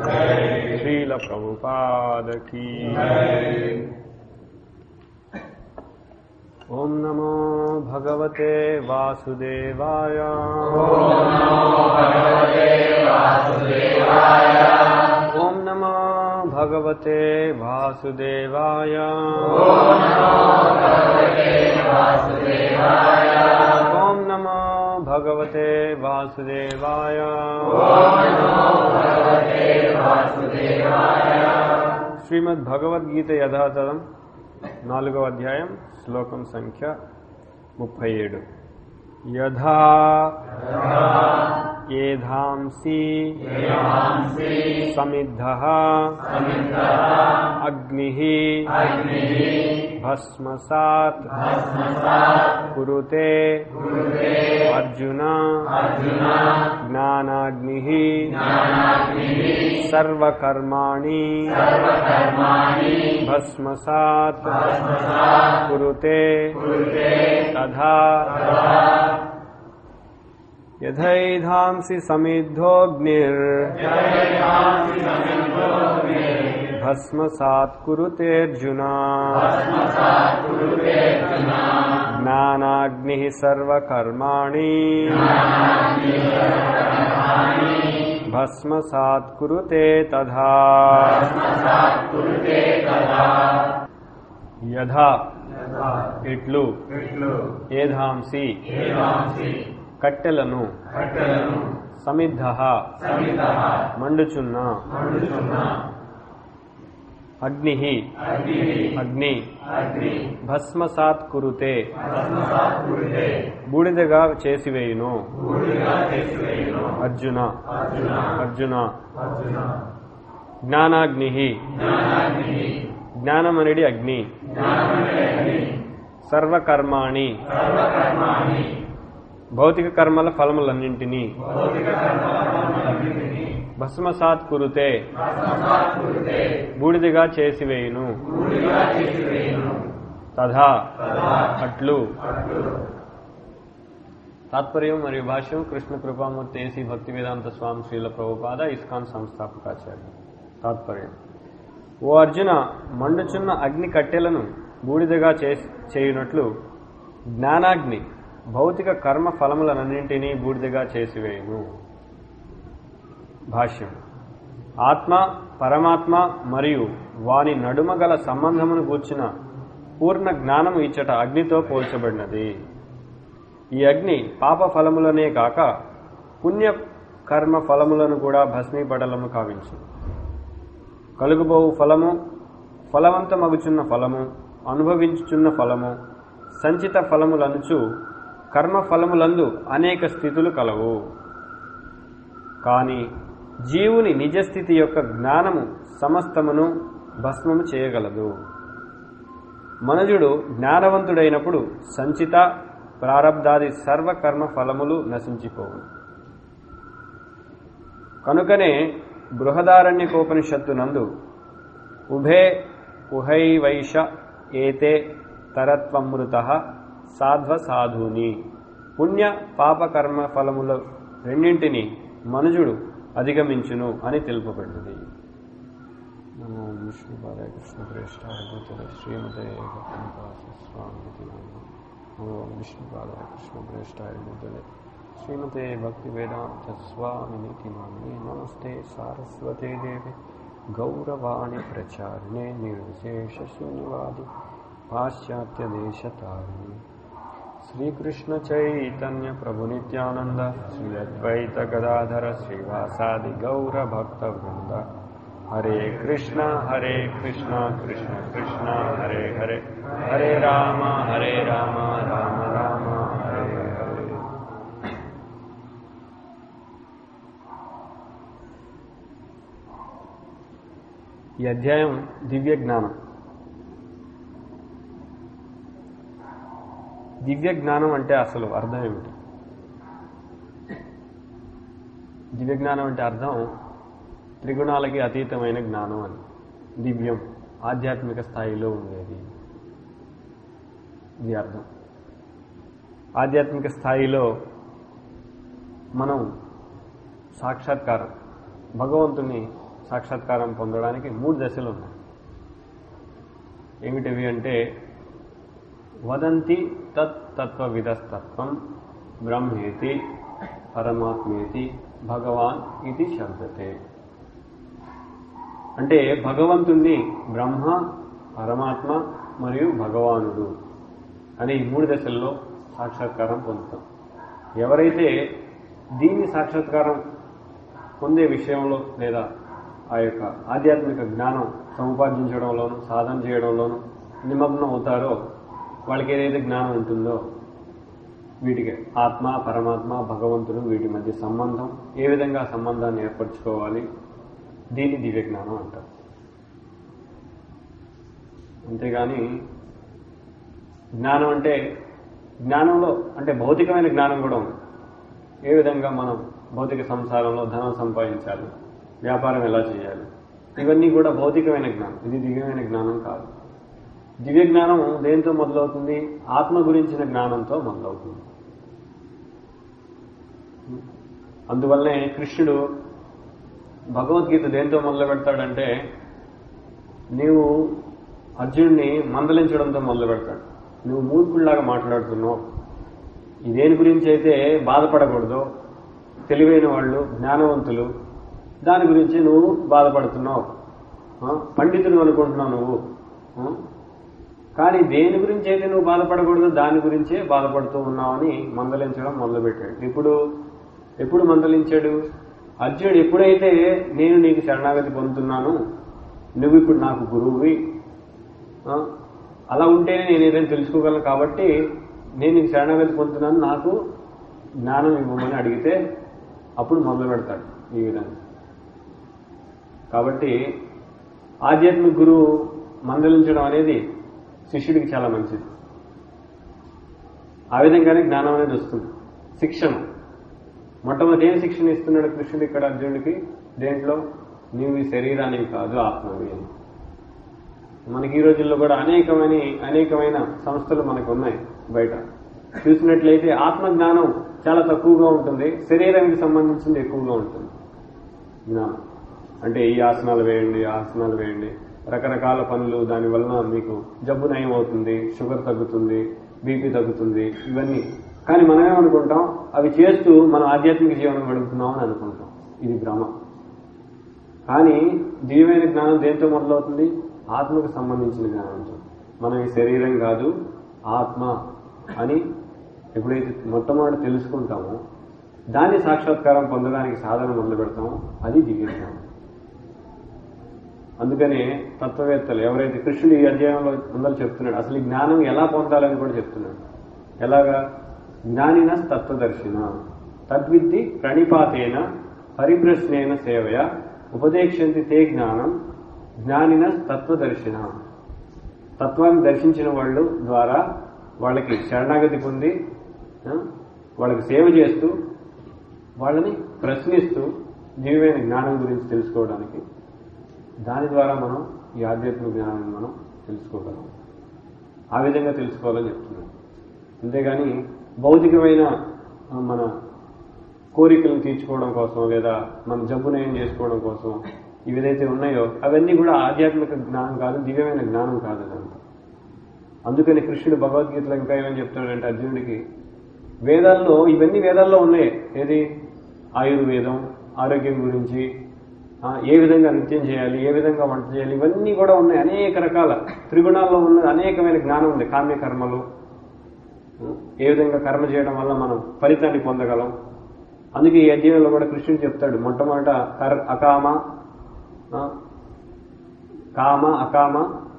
Srila Prabhupada key ఓం నమో భగవతే వాసుదేవాయ ఓం నమో భగవతే వాసుదేవాయ ఓం నమో భగవతే వాసుదేవాయ శ్రీమద్ భగవద్గీత యథాతథం నాలుగవ అధ్యాయం శ్లోకం సంఖ్య ముప్పై ఏడు యథా ఏధాంసి సమిద్ధ అగ్ని భస్మసాత్ కురుతే అర్జున జ్ఞానాగ్ని సర్వకర్మాణి భస్మసాత్ కురుతే తథా యథైధాంసి సమిద్ధోగ్నిర్ భస్మసాత్ కురుతేర్జున జ్ఞానాగ్ని సర్వకర్మాణి భస్మసాత్ కురుతే తథా యథా ఇట్లు ఏధాంసి కట్టెలను సమిద్ధ మండుచున్న అగ్ని అగ్ని భస్మసాత్ కురుతే బూడిదగా చేసివేయును అర్జున అర్జున జ్ఞానాగ్ని జ్ఞానమనిడి అగ్ని సర్వకర్మాణి భౌతిక కర్మల ఫలములన్నింటినీ భస్మసాత్ కురుతే బూడిదిగా చేసివేయును తథా అట్లు తాత్పర్యం మరియు భాష్యం కృష్ణ కృపామూర్తి ఏసీ భక్తి వేదాంత స్వామి శ్రీల ప్రభుపాద ఇస్కాన్ సంస్థాపకాచార్య తాత్పర్యం ఓ అర్జున మండుచున్న అగ్ని కట్టెలను బూడిదగా చేయునట్లు జ్ఞానాగ్ని భౌతిక కర్మ ఫలములన్నింటినీ బూడిదగా చేసివేయును భాష్యం ఆత్మ పరమాత్మ మరియు వాని నడుమ గల సంబంధమును గూర్చిన పూర్ణ జ్ఞానము ఇచ్చట అగ్నితో పోల్చబడినది ఈ అగ్ని పాప ఫలములనే కాక పుణ్య కర్మ ఫలములను కూడా భస్మీపడలము కావించు కలుగుబోవు ఫలము ఫలవంతమగుచున్న ఫలము అనుభవించుచున్న ఫలము సంచిత ఫలములనుచు కర్మ ఫలములందు అనేక స్థితులు కలవు కాని జీవుని నిజస్థితి యొక్క జ్ఞానము సమస్తమును భస్మము చేయగలదు మనుజుడు జ్ఞానవంతుడైనప్పుడు సంచిత ప్రారబ్ధాది సర్వకర్మ ఫలములు నశించిపోవు కనుకనే బృహదారణ్యకోపనిషత్తునందు ఉభే ఉహైవైష ఏతే తరత్వమృత సాధ్వ సాధూని పుణ్య పాపకర్మ ఫలముల రెండింటిని మనుజుడు అధిగమించును అని తెలుపబడినది నమో విష్ణు పాదాయ కృష్ణ ప్రేష్టాయ శ్రీమతే స్వామి నమో విష్ణు పాదాయ కృష్ణ ప్రేష్టాయ భూతలే శ్రీమతే భక్తి వేదాంత స్వామిని మామిని నమస్తే సారస్వతే దేవి గౌరవాణి ప్రచారిణే నిర్విశేష శూన్యవాది పాశ్చాత్య దేశతారిణి శ్రీకృష్ణ చైతన్య ప్రభు నిత్యానంద శ్రీ అద్వైత గదాధర శ్రీవాసాది గౌర భక్త వృంద హరే కృష్ణ హరే కృష్ణ కృష్ణ కృష్ణ హరే హరే హరే రామ హరే రామ రామ రామ హరే హరే ఈ అధ్యాయం దివ్య జ్ఞానం దివ్య జ్ఞానం అంటే అసలు అర్థం ఏమిటి దివ్య జ్ఞానం అంటే అర్థం త్రిగుణాలకి అతీతమైన జ్ఞానం అని దివ్యం ఆధ్యాత్మిక స్థాయిలో ఉండేది ఇది అర్థం ఆధ్యాత్మిక స్థాయిలో మనం సాక్షాత్కారం భగవంతుని సాక్షాత్కారం పొందడానికి మూడు దశలు ఉన్నాయి ఏమిటివి అంటే వదంతి తత్ తత్వవిధస్తత్వం బ్రహ్మేతి పరమాత్మేతి భగవాన్ ఇది శబ్దతే అంటే భగవంతుణ్ణి బ్రహ్మ పరమాత్మ మరియు భగవానుడు అనే ఈ మూడు దశల్లో సాక్షాత్కారం పొందుతాం ఎవరైతే దీన్ని సాక్షాత్కారం పొందే విషయంలో లేదా ఆ యొక్క ఆధ్యాత్మిక జ్ఞానం సముపార్జించడంలోను సాధన చేయడంలోను నిమగ్నం అవుతారో వాళ్ళకి ఏదైతే జ్ఞానం ఉంటుందో వీటికి ఆత్మ పరమాత్మ భగవంతుడు వీటి మధ్య సంబంధం ఏ విధంగా సంబంధాన్ని ఏర్పరచుకోవాలి దీన్ని దివ్య జ్ఞానం అంటారు అంతేగాని జ్ఞానం అంటే జ్ఞానంలో అంటే భౌతికమైన జ్ఞానం కూడా ఉంది ఏ విధంగా మనం భౌతిక సంసారంలో ధనం సంపాదించాలి వ్యాపారం ఎలా చేయాలి ఇవన్నీ కూడా భౌతికమైన జ్ఞానం ఇది దివ్యమైన జ్ఞానం కాదు దివ్య జ్ఞానం దేంతో మొదలవుతుంది ఆత్మ గురించిన జ్ఞానంతో మొదలవుతుంది అందువల్లనే కృష్ణుడు భగవద్గీత దేంతో మొదలు పెడతాడంటే నీవు అర్జునుడిని మందలించడంతో మొదలు పెడతాడు నువ్వు మూర్ఖుల్లాగా మాట్లాడుతున్నావు ఇదేని గురించి అయితే బాధపడకూడదు తెలివైన వాళ్ళు జ్ఞానవంతులు దాని గురించి నువ్వు బాధపడుతున్నావు ఆ, పండితులు అనుకుంటున్నావు నువ్వు ఆ? కానీ దేని గురించి అయితే నువ్వు బాధపడకూడదు దాని గురించే బాధపడుతూ ఉన్నావని మందలించడం మొదలుపెట్టాడు ఇప్పుడు ఎప్పుడు మందలించాడు అర్జునుడు ఎప్పుడైతే నేను నీకు శరణాగతి పొందుతున్నాను నువ్వు ఇప్పుడు నాకు గురువువి ఆ, అలా ఉంటేనే నేను ఏదైనా తెలుసుకోగలను కాబట్టి నేను నీకు శరణాగతి పొందుతున్నాను నాకు జ్ఞానం ఇవ్వమని అడిగితే అప్పుడు మొదలు పెడతాడు ఈ విధంగా కాబట్టి ఆధ్యాత్మిక గురువు మందలించడం అనేది శిష్యుడికి చాలా మంచిది ఆ విధంగానే జ్ఞానం అనేది వస్తుంది శిక్షణ మొట్టమొదటి ఏం శిక్షణ ఇస్తున్నాడు కృష్ణుడు ఇక్కడ అర్జునుడికి దేంట్లో నీవు ఈ శరీరానికి కాదు ఆత్మవి అని మనకి ఈ రోజుల్లో కూడా అనేకమైన అనేకమైన సంస్థలు మనకు ఉన్నాయి బయట చూసినట్లయితే ఆత్మ జ్ఞానం చాలా తక్కువగా ఉంటుంది శరీరానికి సంబంధించింది ఎక్కువగా ఉంటుంది జ్ఞానం అంటే ఈ ఆసనాలు వేయండి ఆ ఆసనాలు వేయండి రకరకాల పనులు దానివల్ల మీకు జబ్బు నయం అవుతుంది షుగర్ తగ్గుతుంది బీపీ తగ్గుతుంది ఇవన్నీ కానీ మనం ఏమనుకుంటాం అవి చేస్తూ మనం ఆధ్యాత్మిక జీవనం గడుపుతున్నాం అని అనుకుంటాం ఇది భ్రమ కానీ దివ్యమైన జ్ఞానం దేంతో మొదలవుతుంది ఆత్మకు సంబంధించిన జ్ఞానంతో మనం ఈ శరీరం కాదు ఆత్మ అని ఎప్పుడైతే మొట్టమొదటి తెలుసుకుంటామో దాన్ని సాక్షాత్కారం పొందడానికి సాధన మొదలు పెడతామో అది దివ్య జ్ఞానం అందుకనే తత్వవేత్తలు ఎవరైతే కృష్ణుడు ఈ అధ్యాయంలో ముందర చెప్తున్నాడు అసలు ఈ జ్ఞానం ఎలా పొందాలని కూడా చెప్తున్నాడు ఎలాగా జ్ఞానిన తత్వదర్శిన తద్విద్ది ప్రణిపాతేన పరిప్రశ్నేన సేవయ ఉపదేక్షంతి తే జ్ఞానం జ్ఞానిన తత్వదర్శిన తత్వాన్ని దర్శించిన వాళ్ళు ద్వారా వాళ్ళకి శరణాగతి పొంది ఆ, వాళ్ళకి సేవ చేస్తూ వాళ్ళని ప్రశ్నిస్తూ దివ్యమైన జ్ఞానం గురించి తెలుసుకోవడానికి దాని ద్వారా మనం ఈ ఆధ్యాత్మిక జ్ఞానాన్ని మనం తెలుసుకోగలం ఆ విధంగా తెలుసుకోవాలని చెప్తున్నాను అంతేగాని భౌతికమైన ఆ, మన కోరికలను తీర్చుకోవడం కోసం లేదా మన జబ్బు నయం చేసుకోవడం కోసం ఇవి ఏదైతే ఉన్నాయో అవన్నీ కూడా ఆధ్యాత్మిక జ్ఞానం కాదు దివ్యమైన జ్ఞానం కాదు అదంతా అందుకని కృష్ణుడు భగవద్గీతలో ఇంకా ఏమని చెప్తాడంటే అర్జునుడికి వేదాల్లో ఇవన్నీ వేదాల్లో ఉన్నాయి ఏది ఆయుర్వేదం ఆరోగ్యం గురించి ఆ, ఏ విధంగా నృత్యం చేయాలి ఏ విధంగా వంట చేయాలి ఇవన్నీ కూడా ఉన్నాయి అనేక రకాల త్రిగుణాల్లో ఉన్న అనేకమైన జ్ఞానం ఉంది కామ్య కర్మలు ఏ విధంగా కర్మ చేయడం వల్ల మనం ఫలితాన్ని పొందగలం అందుకే ఈ అధ్యాయంలో కూడా కృష్ణుడు చెప్తాడు మొట్టమొదట కర్ అకామ ఆ, కామ అకామ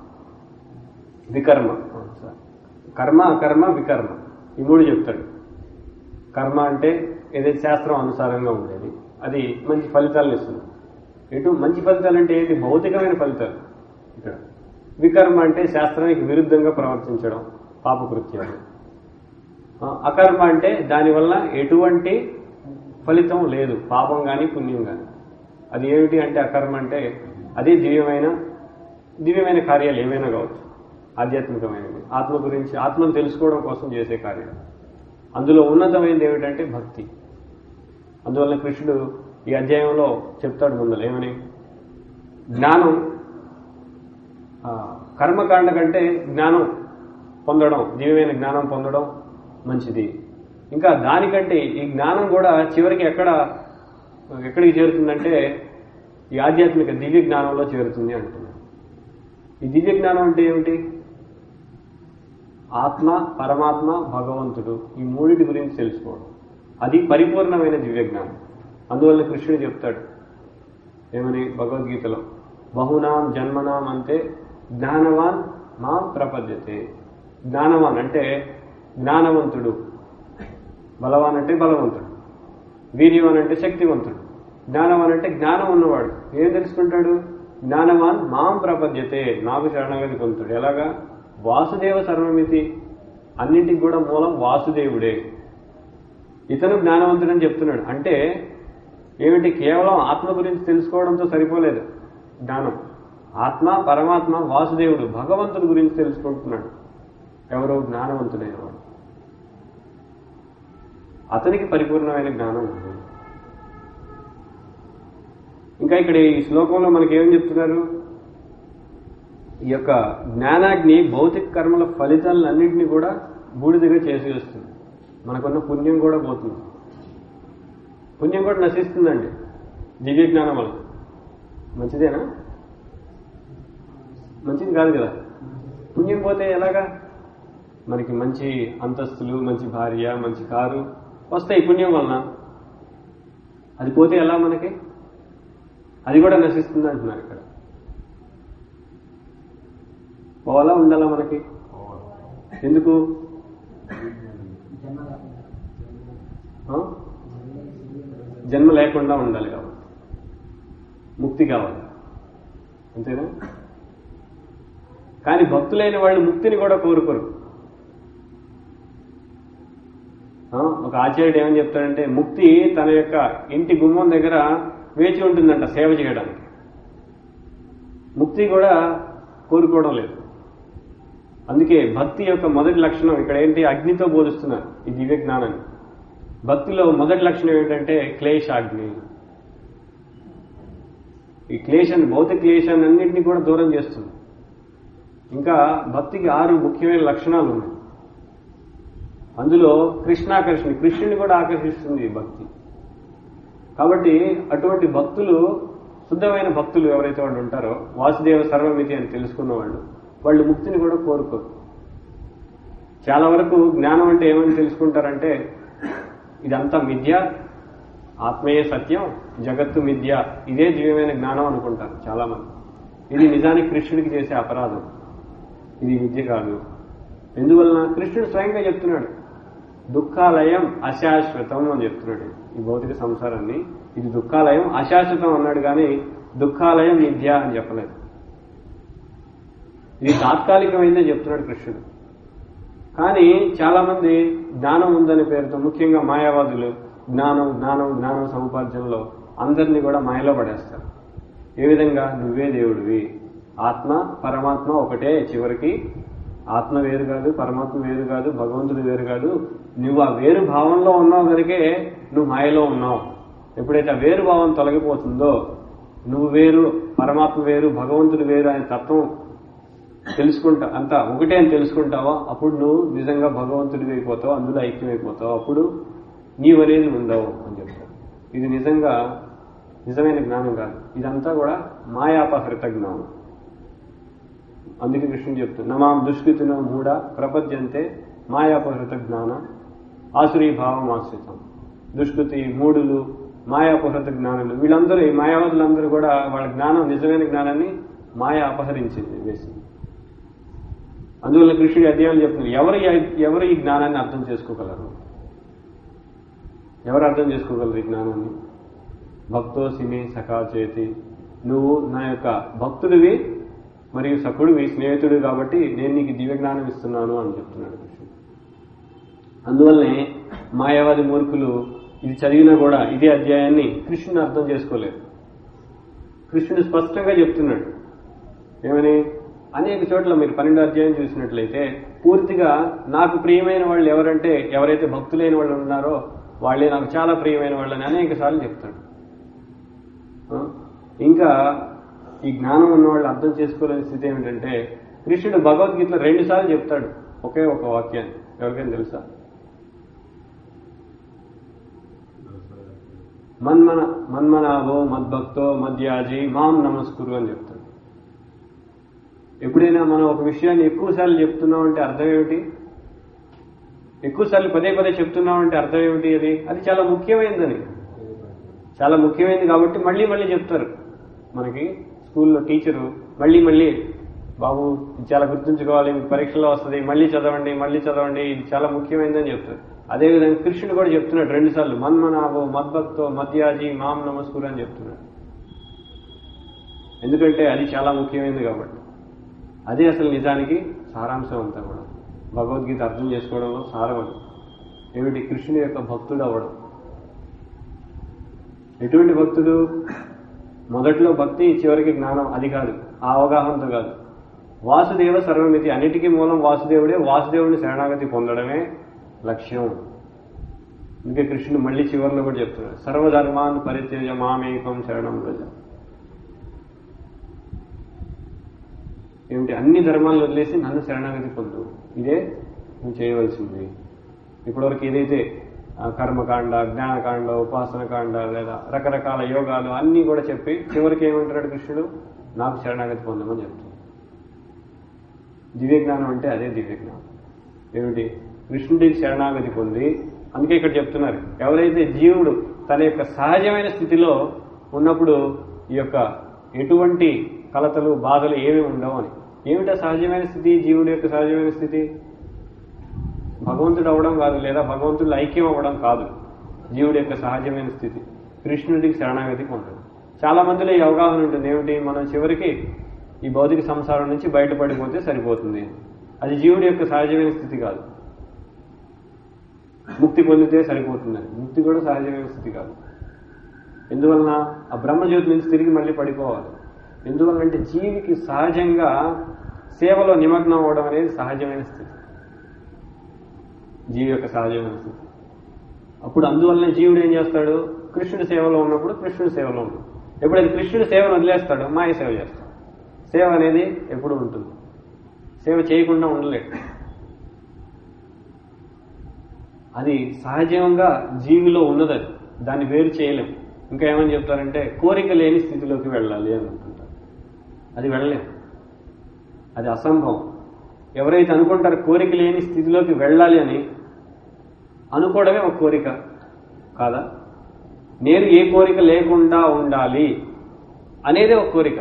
వికర్మ ఆ, సరే. కర్మ అకర్మ వికర్మ ఈ మూడు చెప్తాడు కర్మ అంటే ఏదైతే శాస్త్రం అనుసారంగా ఉండేది అది మంచి ఫలితాలను ఇస్తుంది ఎటు మంచి ఫలితాలు అంటే ఏంటి భౌతికమైన ఫలితాలు ఇక్కడ వికర్మ అంటే శాస్త్రానికి విరుద్ధంగా ప్రవర్తించడం పాపకృత్యాలు ఆ, అకర్మ అంటే దానివల్ల ఎటువంటి ఫలితం లేదు పాపం కానీ పుణ్యం కానీ అది ఏమిటి అంటే అకర్మ అంటే అదే దివ్యమైన దివ్యమైన కార్యాలు ఏమైనా కావచ్చు ఆధ్యాత్మికమైనవి ఆత్మ గురించి ఆత్మను తెలుసుకోవడం కోసం చేసే కార్యాలు అందులో ఉన్నతమైనది ఏమిటంటే భక్తి అందువల్ల కృష్ణుడు ఈ అధ్యాయంలో చెప్తాడు ముందర ఏమని జ్ఞానం ఆ, కర్మకాండ కంటే జ్ఞానం పొందడం దివ్యమైన జ్ఞానం పొందడం మంచిది ఇంకా దానికంటే ఈ జ్ఞానం కూడా చివరికి ఎక్కడ ఎక్కడికి చేరుతుందంటే ఈ ఆధ్యాత్మిక దివ్య జ్ఞానంలో చేరుతుంది అంటున్నాను ఈ దివ్య జ్ఞానం అంటే ఏమిటి ఆత్మ పరమాత్మ భగవంతుడు ఈ మూడిటి గురించి తెలుసుకోవడం అది పరిపూర్ణమైన దివ్య జ్ఞానం అందువల్ల కృష్ణుడు చెప్తాడు ఏమని భగవద్గీతలో బహునాం జన్మనాం అంటే జ్ఞానవాన్ మా ప్రపద్యతే జ్ఞానవాన్ అంటే జ్ఞానవంతుడు బలవాన్ అంటే బలవంతుడు వీర్యవాన్ అంటే శక్తివంతుడు జ్ఞానవాన్ అంటే జ్ఞానం ఉన్నవాడు ఏం తెలుసుకుంటాడు జ్ఞానవాన్ మాం ప్రపద్యతే నాకు శరణగతి పొందుతాడు ఎలాగా వాసుదేవ సర్వమితి అన్నింటికి కూడా మూలం వాసుదేవుడే ఇతను జ్ఞానవంతుడని చెప్తున్నాడు అంటే ఏమిటి కేవలం ఆత్మ గురించి తెలుసుకోవడంతో సరిపోలేదు జ్ఞానం ఆత్మ పరమాత్మ వాసుదేవుడు భగవంతుడి గురించి తెలుసుకుంటున్నాడు ఎవరో జ్ఞానవంతుడైన వాడు అతనికి పరిపూర్ణమైన జ్ఞానం ఉంది ఇంకా ఇక్కడ ఈ శ్లోకంలో మనకి ఏం చెప్తున్నారు ఈ యొక్క జ్ఞానాగ్ని భౌతిక కర్మల ఫలితాలన్నింటినీ కూడా బూడిదగా చేసి వేస్తుంది మనకున్న పుణ్యం కూడా పోతుంది పుణ్యం కూడా నశిస్తుందండి దివ్య జ్ఞానం వల్ల మంచిదేనా మంచిది కాదు కదా పుణ్యం పోతే ఎలాగా మనకి మంచి అంతస్తులు మంచి భార్య మంచి కారు వస్తాయి పుణ్యం వలన అది పోతే ఎలా మనకి అది కూడా నశిస్తుంది అంటున్నారు ఇక్కడ పోవాలా ఉండాలా మనకి ఎందుకు ఆ? జన్మ లేకుండా ఉండాలి కాబట్టి ముక్తి కావాలి అంతేనా కానీ భక్తులైన వాళ్ళు ముక్తిని కూడా కోరుకోరు ఆ, ఒక ఆచార్యుడు ఏమని చెప్తాడంటే ముక్తి తన యొక్క ఇంటి గుమ్మం దగ్గర వేచి ఉంటుందంట సేవ చేయడానికి ముక్తి కూడా కోరుకోవడం లేదు అందుకే భక్తి యొక్క మొదటి లక్షణం ఇక్కడ ఏంటి అగ్నితో పోలుస్తున్నారు ఈ దివ్య జ్ఞానాన్ని భక్తిలో మొదటి లక్షణం ఏంటంటే క్లేశాగ్ని ఈ క్లేశాన్ని భౌతిక క్లేశాన్ని అన్నింటినీ కూడా దూరం చేస్తుంది ఇంకా భక్తికి ఆరు ముఖ్యమైన లక్షణాలు ఉన్నాయి అందులో కృష్ణాకర్షణ కృష్ణుని కూడా ఆకర్షిస్తుంది ఈ భక్తి కాబట్టి అటువంటి భక్తులు శుద్ధమైన భక్తులు ఎవరైతే వాళ్ళు ఉంటారో వాసుదేవ సర్వమితి అని తెలుసుకున్న వాళ్ళు వాళ్ళు ముక్తిని కూడా కోరుకోరు చాలా వరకు జ్ఞానం అంటే ఏమని తెలుసుకుంటారంటే ఇదంతా మిథ్య ఆత్మీయ సత్యం జగత్తు మిథ్య ఇదే దివ్యమైన జ్ఞానం అనుకుంటారు చాలా మంది ఇది నిజానికి కృష్ణుడికి చేసే అపరాధం ఇది విద్య కాదు ఎందువలన కృష్ణుడు స్వయంగా చెప్తున్నాడు దుఃఖాలయం అశాశ్వతం అని చెప్తున్నాడు ఈ భౌతిక సంసారాన్ని ఇది దుఃఖాలయం అశాశ్వతం అన్నాడు కానీ దుఃఖాలయం మిథ్య అని చెప్పలేదు ఇది తాత్కాలికమైందే చెప్తున్నాడు కృష్ణుడు కానీ చాలా మంది జ్ఞానం ఉందనే పేరుతో ముఖ్యంగా మాయావాదులు జ్ఞానం జ్ఞానం జ్ఞానం సముపార్జనలో అందరినీ కూడా మాయలో పడేస్తారు ఏ విధంగా నువ్వే దేవుడివి ఆత్మ పరమాత్మ ఒకటే చివరికి ఆత్మ వేరు కాదు పరమాత్మ వేరు కాదు భగవంతుడు వేరు కాదు నువ్వు ఆ వేరు భావంలో ఉన్నావు కనుకే నువ్వు మాయలో ఉన్నావు ఎప్పుడైతే ఆ వేరు భావం తొలగిపోతుందో నువ్వు వేరు పరమాత్మ వేరు భగవంతుడు వేరు అనే తత్వం తెలుసుకుంటా అంతా ఒకటే అని తెలుసుకుంటావో అప్పుడు నువ్వు నిజంగా భగవంతుడివి అయిపోతావు అందులో ఐక్యమైపోతావు అప్పుడు నీవనేది ఉండవు అని చెప్తారు ఇది నిజంగా నిజమైన జ్ఞానం కాదు ఇదంతా కూడా మాయాపహృత జ్ఞానం అందుకే కృష్ణుడు చెప్తుంది నమాం దుష్కృతిన మూఢ ప్రపద్యంతే మాయాపహృత జ్ఞానం ఆసురీ భావం ఆశ్రితం దుష్కృతి మూడులు మాయాపహృత జ్ఞానులు వీళ్ళందరూ ఈ మాయావతులందరూ కూడా వాళ్ళ జ్ఞానం నిజమైన జ్ఞానాన్ని మాయ అపహరించింది వేసింది అందువల్ల కృష్ణుడి అధ్యాయం చెప్తుంది ఎవరు ఈ- ఎవరు ఈ జ్ఞానాన్ని అర్థం చేసుకోగలరు ఎవరు అర్థం చేసుకోగలరు ఈ జ్ఞానాన్ని భక్తో సిమే సఖా చేతి నువ్వు నా యొక్క భక్తుడివి మరియు సఖుడివి స్నేహితుడు కాబట్టి నేను నీకు దివ్య జ్ఞానం ఇస్తున్నాను అని చెప్తున్నాడు కృష్ణుడు అందువల్లనే మాయావాది మూర్ఖులు ఇది చదివినా కూడా ఇదే అధ్యాయాన్ని కృష్ణుని అర్థం చేసుకోలేరు కృష్ణుడు స్పష్టంగా చెప్తున్నాడు ఏమని అనేక చోట్ల మీరు పన్నెండు అధ్యాయం చూసినట్లయితే పూర్తిగా నాకు ప్రియమైన వాళ్ళు ఎవరంటే ఎవరైతే భక్తులైన వాళ్ళు ఉన్నారో వాళ్ళే నాకు చాలా ప్రియమైన వాళ్ళని అనేక సార్లు చెప్తాడు ఆ? ఇంకా ఈ జ్ఞానం ఉన్న వాళ్ళు అర్థం చేసుకోలేని స్థితి ఏమిటంటే కృష్ణుడు భగవద్గీతలో రెండు సార్లు చెప్తాడు ఒకే ఒక వాక్యాన్ని ఎవరికైనా తెలుసా మన్మన మన్మనాభో మద్భక్తో మద్యాజి మాం నమస్కురు అని చెప్తాడు ఎప్పుడైనా మనం ఒక విషయాన్ని ఎక్కువసార్లు చెప్తున్నాం అంటే అర్థం ఏమిటి ఎక్కువసార్లు పదే పదే చెప్తున్నాం అంటే అర్థం ఏమిటి అది అది చాలా ముఖ్యమైనదని చాలా ముఖ్యమైనది కాబట్టి మళ్ళీ మళ్ళీ చెప్తారు మనకి స్కూల్లో టీచరు మళ్ళీ మళ్ళీ బాబు ఇది చాలా గుర్తుంచుకోవాలి మీకు పరీక్షలో వస్తుంది మళ్ళీ చదవండి మళ్ళీ చదవండి ఇది చాలా ముఖ్యమైనదని చెప్తారు అదేవిధంగా కృష్ణుడు కూడా చెప్తున్నాడు రెండు సార్లు మన్మనాభో మద్భక్తో మద్యాజీ మాం నమస్కురు అని చెప్తున్నాడు ఎందుకంటే అది చాలా ముఖ్యమైనది కాబట్టి అదే అసలు నిజానికి సారాంశం అంతా కూడా భగవద్గీత అర్థం చేసుకోవడంలో సారం అది ఏమిటి కృష్ణుని యొక్క భక్తుడు అవ్వడం ఎటువంటి భక్తుడు మొదట్లో భక్తి చివరికి జ్ఞానం అది కాదు ఆ అవగాహనతో కాదు వాసుదేవ సర్వమితి అన్నిటికీ మూలం వాసుదేవుడే వాసుదేవుని శరణాగతి పొందడమే లక్ష్యం అందుకే కృష్ణుడు మళ్ళీ చివరిలో కూడా చెప్తున్నాడు సర్వధర్మాన్ పరిత్యజ మామేకం శరణం ప్రజ ఏమిటి అన్ని ధర్మాలను వదిలేసి నన్ను శరణాగతి పొందు ఇదే నువ్వు చేయవలసింది ఇప్పటివరకు ఏదైతే ఆ, కర్మకాండ జ్ఞానకాండ ఉపాసనకాండ లేదా రకరకాల యోగాలు అన్నీ కూడా చెప్పి చివరికి ఏమంటాడు కృష్ణుడు నాకు శరణాగతి పొందమని చెప్తాడు దివ్య జ్ఞానం అంటే అదే దివ్య జ్ఞానం ఏమిటి కృష్ణుడికి శరణాగతి పొంది అందుకే ఇక్కడ చెప్తున్నారు ఎవరైతే జీవుడు తన యొక్క సహజమైన స్థితిలో ఉన్నప్పుడు ఈ యొక్క ఎటువంటి కలతలు బాధలు ఏమీ ఉండవు అని ఏమిటా సహజమైన స్థితి జీవుడి యొక్క సహజమైన స్థితి భగవంతుడు అవడం కాదు లేదా భగవంతుడు ఐక్యం అవ్వడం కాదు జీవుడి యొక్క సహజమైన స్థితి కృష్ణుడికి శరణాగతి పొందడం చాలా మందిలో ఈ అవగాహన ఉంటుంది ఏమిటి మనం చివరికి ఈ భౌతిక సంసారం నుంచి బయటపడిపోతే సరిపోతుంది అది జీవుడి యొక్క సహజమైన స్థితి కాదు ముక్తి పొందితే సరిపోతుందని ముక్తి కూడా సహజమైన స్థితి కాదు ఎందువలన ఆ బ్రహ్మజ్యోతి నుంచి తిరిగి మళ్ళీ పడిపోవాలి ఎందువలనంటే జీవికి సహజంగా సేవలో నిమగ్నం అవ్వడం అనేది సహజమైన స్థితి జీవి యొక్క సహజమైన స్థితి అప్పుడు అందువల్లనే జీవుడు ఏం చేస్తాడు కృష్ణుడి సేవలో ఉన్నప్పుడు కృష్ణుడి సేవలో ఉన్నాడు ఎప్పుడైతే కృష్ణుడి సేవను వదిలేస్తాడో మాయ సేవ చేస్తాడు సేవ అనేది ఎప్పుడు ఉంటుంది సేవ చేయకుండా ఉండలేడు అది సహజంగా జీవిలో ఉన్నది అది దాన్ని వేరు చేయలేం ఇంకా ఏమని చెప్తారంటే కోరిక లేని స్థితిలోకి వెళ్ళాలి అని అంటుంటారు అది వెళ్ళలేం అది అసంభవం ఎవరైతే అనుకుంటారో కోరిక లేని స్థితిలోకి వెళ్ళాలి అని అనుకోవడమే ఒక కోరిక కాదా నేను ఏ కోరిక లేకుండా ఉండాలి అనేది ఒక కోరిక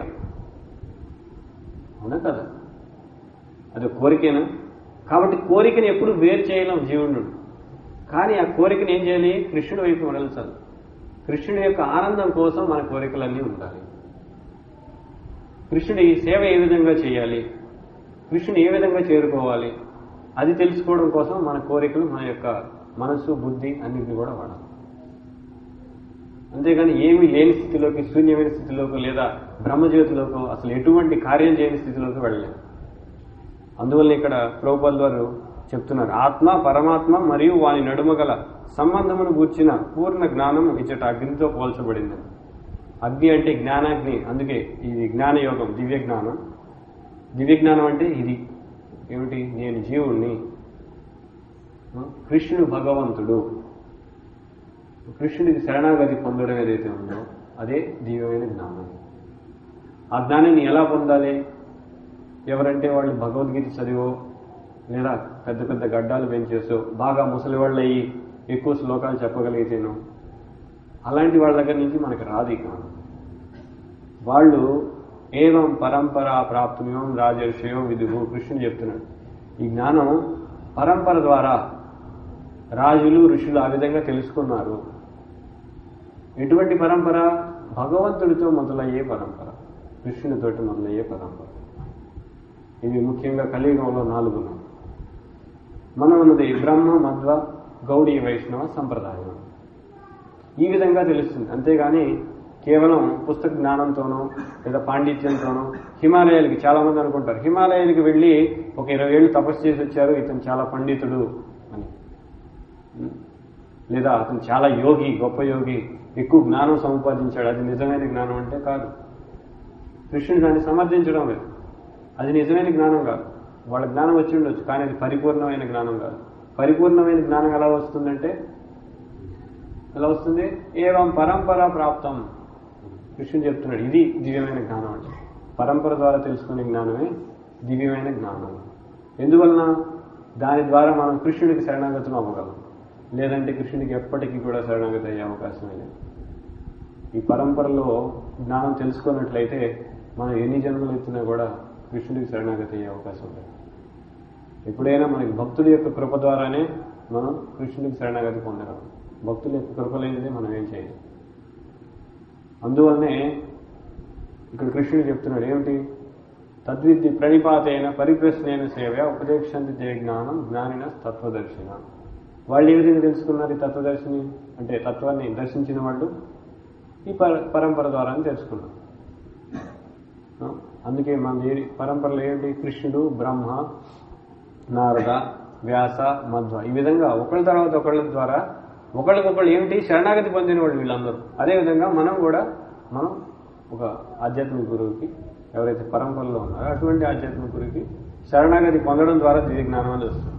అవునా కదా అది ఒక కోరికేనా కాబట్టి కోరికని ఎప్పుడు వేరు చేయలేం జీవుడు నుండి. కానీ ఆ కోరికని ఏం చేయాలి కృష్ణుడి వైపు మరల్చాలి కృష్ణుడి యొక్క ఆనందం కోసం మన కోరికలన్నీ ఉండాలి కృష్ణుడి సేవ ఏ విధంగా చేయాలి కృష్ణుని ఏ విధంగా చేరుకోవాలి అది తెలుసుకోవడం కోసం మన కోరికలు మన యొక్క మనసు బుద్ధి అన్నింటినీ కూడా వాడాలి అంతేగాని ఏమీ లేని స్థితిలోకి శూన్యమైన స్థితిలోకి లేదా బ్రహ్మజ్యోతిలోకి అసలు ఎటువంటి కార్యం చేయని స్థితిలోకి వెళ్ళలేము అందువల్ల ఇక్కడ ప్రభుపాల్ వారు చెప్తున్నారు ఆత్మ పరమాత్మ మరియు వాని నడుమ గల సంబంధమును గూర్చిన పూర్ణ జ్ఞానము ఇచ్చట అగ్నితో పోల్చబడింది అగ్ని అంటే జ్ఞానాగ్ని అందుకే ఇది జ్ఞానయోగం దివ్య జ్ఞానం దివ్య జ్ఞానం అంటే ఇది ఏమిటి నేను జీవుణ్ణి కృష్ణుడు భగవంతుడు కృష్ణుడికి శరణాగతి పొందడం ఏదైతే ఉందో అదే దివ్యమైన జ్ఞానం ఆ జ్ఞానాన్ని ఎలా పొందాలి ఎవరంటే వాళ్ళు భగవద్గీత చదివో లేదా పెద్ద పెద్ద గడ్డాలు పెంచేసో బాగా ముసలి వాళ్ళు అయ్యి ఎక్కువ శ్లోకాలు చెప్పగలిగితేనో అలాంటి వాళ్ళ దగ్గర నుంచి మనకి రాదు ఈ జ్ఞానం వాళ్ళు ఏవం పరంపర ప్రాప్తమేవం రాజర్షయో విదుగు కృష్ణుడు చెప్తున్నాడు ఈ జ్ఞానం పరంపర ద్వారా రాజులు ఋషులు ఆ విధంగా తెలుసుకున్నారు ఎటువంటి పరంపర భగవంతుడితో మొదలయ్యే పరంపర కృష్ణుడితోటి మొదలయ్యే పరంపర ఇవి ముఖ్యంగా కలియుగంలో నాలుగు ఉన్నాయి మనం ఉన్నది బ్రహ్మ మధ్వ గౌడీ వైష్ణవ సంప్రదాయం ఈ విధంగా తెలుస్తుంది అంతేగాని కేవలం పుస్తక జ్ఞానంతోనో లేదా పాండిత్యంతోనో హిమాలయాలకి చాలా మంది అనుకుంటారు హిమాలయాలకి వెళ్ళి ఒక ఇరవై ఏళ్ళు తపస్సు చేసి వచ్చారు ఇతను చాలా పండితుడు అని లేదా అతను చాలా యోగి గొప్ప యోగి ఎక్కువ జ్ఞానం సంపాదించాడు అది నిజమైన జ్ఞానం అంటే కాదు కృష్ణుడు దాన్ని సమర్థించడం లేదు అది నిజమైన జ్ఞానం కాదు వాళ్ళ జ్ఞానం వచ్చి ఉండొచ్చు కానీ అది పరిపూర్ణమైన జ్ఞానం కాదు పరిపూర్ణమైన జ్ఞానం ఎలా వస్తుందంటే ఎలా వస్తుంది ఏవం పరంపర ప్రాప్తం కృష్ణుడు చెప్తున్నాడు ఇది దివ్యమైన జ్ఞానం అంటే పరంపర ద్వారా తెలుసుకునే జ్ఞానమే దివ్యమైన జ్ఞానం ఎందువలన దాని ద్వారా మనం కృష్ణుడికి శరణాగతం అవ్వగలం లేదంటే కృష్ణుడికి ఎప్పటికీ కూడా శరణాగతి అయ్యే అవకాశమే లేదు ఈ పరంపరలో జ్ఞానం తెలుసుకున్నట్లయితే మనం ఎన్ని జన్మలు ఎత్తినా కూడా కృష్ణుడికి శరణాగతి అయ్యే అవకాశం లేదు ఎప్పుడైనా మనకి భక్తుడి యొక్క కృప ద్వారానే మనం కృష్ణుడికి శరణాగతి పొందగలం భక్తుల యొక్క కృప లేనిదే మనం ఏం చేయలేం అందువల్లనే ఇక్కడ కృష్ణుడు చెప్తున్నాడు ఏమిటి తద్విద్య ప్రణిపాతైన పరిప్రశ్నైన సేవ ఉపదేశంతి తే జ్ఞానం జ్ఞానిన తత్వదర్శన వాళ్ళు ఏ విధంగా తెలుసుకున్నారు ఈ తత్వదర్శిని అంటే తత్వాన్ని దర్శించిన వాళ్ళు ఈ పర పరంపర ద్వారానే తెలుసుకున్నారు ఆ? అందుకే మన ఏ పరంపరలో ఏంటి కృష్ణుడు బ్రహ్మ నారద వ్యాస మధ్వ ఈ విధంగా ఒకళ్ళ తర్వాత ఒకళ్ళ ద్వారా ఒకళ్ళకొకళ్ళు ఏమిటి శరణాగతి పొందిన వాళ్ళు వీళ్ళందరూ అదేవిధంగా మనం కూడా మనం ఒక ఆధ్యాత్మిక గురువుకి ఎవరైతే పరంపరలో ఉన్నారో అటువంటి ఆధ్యాత్మిక గురువుకి శరణాగతి పొందడం ద్వారా దివ్య జ్ఞానం అనేది వస్తుంది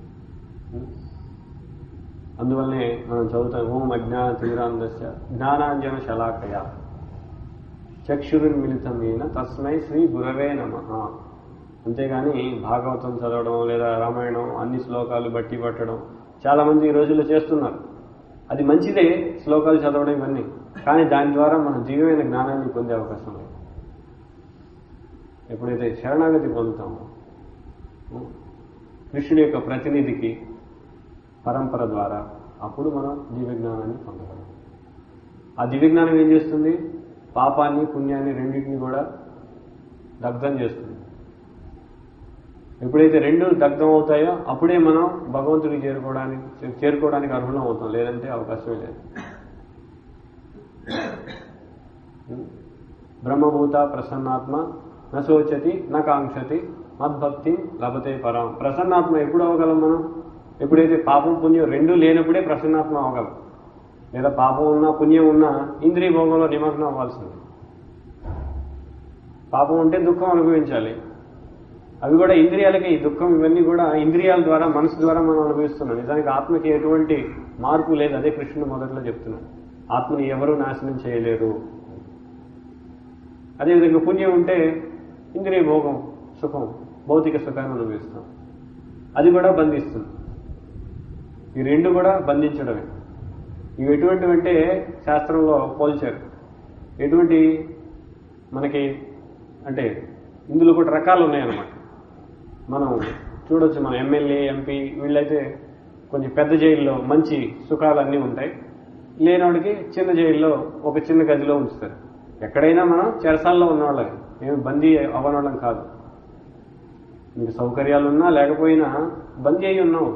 అందువల్లనే మనం చదువుతాం ఓం అజ్ఞాన తీవ్రాందస్య జ్ఞానాంజన శలాకయ చక్షురున్మిళితమైన తస్మై శ్రీ గురవే నమ అంతేగాని భాగవతం చదవడం లేదా రామాయణం అన్ని శ్లోకాలు బట్టి పట్టడం చాలా మంది ఈ రోజుల్లో చేస్తున్నారు అది మంచిదే శ్లోకాలు చదవడం ఇవన్నీ కానీ దాని ద్వారా మనం దివ్యమైన జ్ఞానాన్ని పొందే అవకాశం లేదు ఎప్పుడైతే శరణాగతి పొందుతామో కృష్ణుడి యొక్క ప్రతినిధికి పరంపర ద్వారా అప్పుడు మనం దివ్య జ్ఞానాన్ని పొందగలం ఆ దివ్య జ్ఞానం ఏం చేస్తుంది పాపాన్ని పుణ్యాన్ని రెండింటిని కూడా దగ్ధం చేస్తుంది ఎప్పుడైతే రెండు దగ్ధం అవుతాయో అప్పుడే మనం భగవంతుడికి చేరుకోవడానికి చేరుకోవడానికి అర్హులం అవుతాం లేదంటే అవకాశమే లేదు బ్రహ్మభూత ప్రసన్నాత్మ నశోచతి న కాంక్షతి మద్భక్తి లభతే పరం ప్రసన్నాత్మ ఎప్పుడు అవ్వగలం మనం ఎప్పుడైతే పాపం పుణ్యం రెండు లేనప్పుడే ప్రసన్నాత్మ అవ్వగలం లేదా పాపం ఉన్నా పుణ్యం ఉన్నా ఇంద్రియ భోగంలో నిమగ్నం అవ్వాల్సింది పాపం ఉంటే దుఃఖం అనుభవించాలి అవి కూడా ఇంద్రియాలకి ఈ దుఃఖం ఇవన్నీ కూడా ఇంద్రియాల ద్వారా మనసు ద్వారా మనం అనుభవిస్తున్నాం నిజానికి ఆత్మకి ఎటువంటి మార్పు లేదు అదే కృష్ణుడు మొదట్లో చెప్తున్నాడు ఆత్మని ఎవరు నాశనం చేయలేరు అదేవిధంగా పుణ్యం ఉంటే ఇంద్రియ భోగం సుఖం భౌతిక సుఖాన్ని అనుభవిస్తాం అది కూడా బంధిస్తుంది ఈ రెండు కూడా బంధించడమే ఇవి ఎటువంటివి అంటే శాస్త్రంలో పోల్చారు ఎటువంటి మనకి అంటే ఇందులో కూడా రకాలు ఉన్నాయన్నమాట మనం చూడొచ్చు మన ఎమ్మెల్యే ఎంపీ వీళ్ళైతే కొంచెం పెద్ద జైల్లో మంచి సుఖాలు అన్నీ ఉంటాయి లేనివాడికి చిన్న జైల్లో ఒక చిన్న గదిలో ఉంచుతారు ఎక్కడైనా మనం చెరసాల్లో ఉన్నవాళ్ళం మేము బందీ అవ్వనోళ్ళం కాదు మీకు సౌకర్యాలు ఉన్నా లేకపోయినా బందీ అయి ఉన్నాం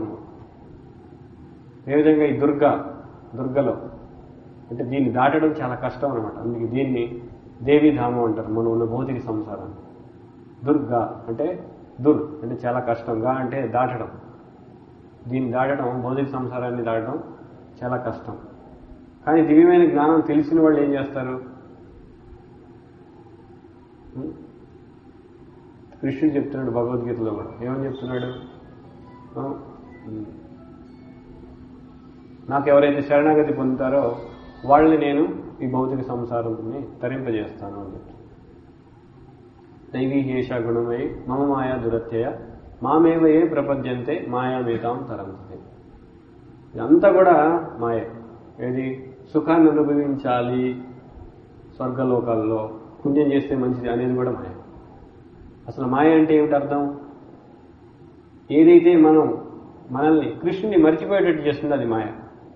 ఏ విధంగా ఈ దుర్గా దుర్గలో అంటే దీన్ని దాటడం చాలా కష్టం అనమాట అందుకే దీన్ని దేవీధామం అంటారు మనం ఉన్న భౌతిక సంసారాన్ని దుర్గా అంటే దుర్ అంటే చాలా కష్టంగా అంటే దాటడం దీన్ని దాటడం భౌతిక సంసారాన్ని దాటడం చాలా కష్టం కానీ దివ్యమైన జ్ఞానం తెలిసిన వాళ్ళు ఏం చేస్తారు ఉం? కృష్ణుడు చెప్తున్నాడు భగవద్గీతలో కూడా ఏమని చెప్తున్నాడు ఆ, ఉం. నాకు ఎవరైతే శరణాగతి పొందుతారో వాళ్ళని నేను ఈ భౌతిక సంసారాన్ని తరింపజేస్తాను అని చెప్తాను దైవీ హేష గుణమై మమ మాయా దురత్యయ మామేవ ఏ ప్రపద్యంతే మాయామేతాం తరంతే ఇదంతా కూడా మాయ ఏది సుఖాన్ని అనుభవించాలి స్వర్గలోకాల్లో పుణ్యం చేస్తే మంచిది అనేది కూడా మాయ అసలు మాయ అంటే ఏమిటి అర్థం ఏదైతే మనం మనల్ని కృష్ణుని మర్చిపోయేటట్టు చేస్తుంది అది మాయ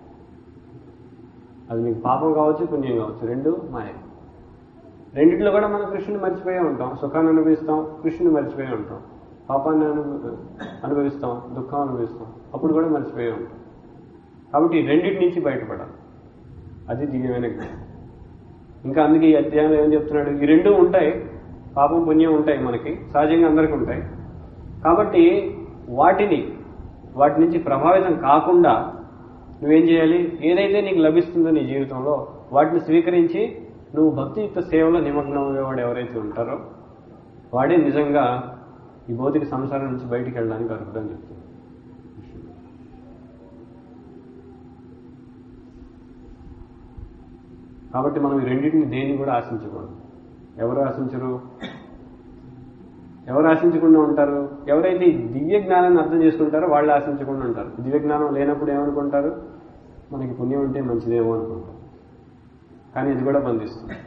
అది మీకు పాపం కావచ్చు పుణ్యం కావచ్చు రెండు మాయ రెండిట్లో కూడా మనం కృష్ణుని మర్చిపోయే ఉంటాం సుఖాన్ని అనుభవిస్తాం కృష్ణుని మర్చిపోయే ఉంటాం పాపాన్ని అను అనుభవిస్తాం దుఃఖం అనుభవిస్తాం అప్పుడు కూడా మర్చిపోయే ఉంటాం కాబట్టి ఈ రెండింటి నుంచి బయటపడాలి అది దివ్యమైన జ్ఞానం ఇంకా అందుకే ఈ అధ్యాయంలో ఏం చెప్తున్నాడు ఈ రెండు ఉంటాయి పాపం పుణ్యం ఉంటాయి మనకి సహజంగా అందరికీ ఉంటాయి కాబట్టి వాటిని వాటి నుంచి ప్రభావితం కాకుండా నువ్వేం చేయాలి ఏదైతే నీకు లభిస్తుందో నీ జీవితంలో వాటిని స్వీకరించి నువ్వు భక్తియుక్త సేవలో నిమగ్నం అయ్యేవాడు ఎవరైతే ఉంటారో వాడే నిజంగా ఈ భౌతిక సంసారం నుంచి బయటికి వెళ్ళడానికి అర్హుడని చెప్తుంది కాబట్టి మనం ఈ రెండింటిని దేన్ని కూడా ఆశించకూడదు ఎవరు ఆశించరు ఎవరు ఆశించకుండా ఉంటారు ఎవరైతే ఈ దివ్య జ్ఞానాన్ని అర్థం చేసుకుంటారో వాళ్ళు ఆశించకుండా ఉంటారు దివ్య జ్ఞానం లేనప్పుడు ఏమనుకుంటారు మనకి పుణ్యం ఉంటే మంచిదేమో అనుకుంటారు కానీ ఇది కూడా బంధిస్తుంది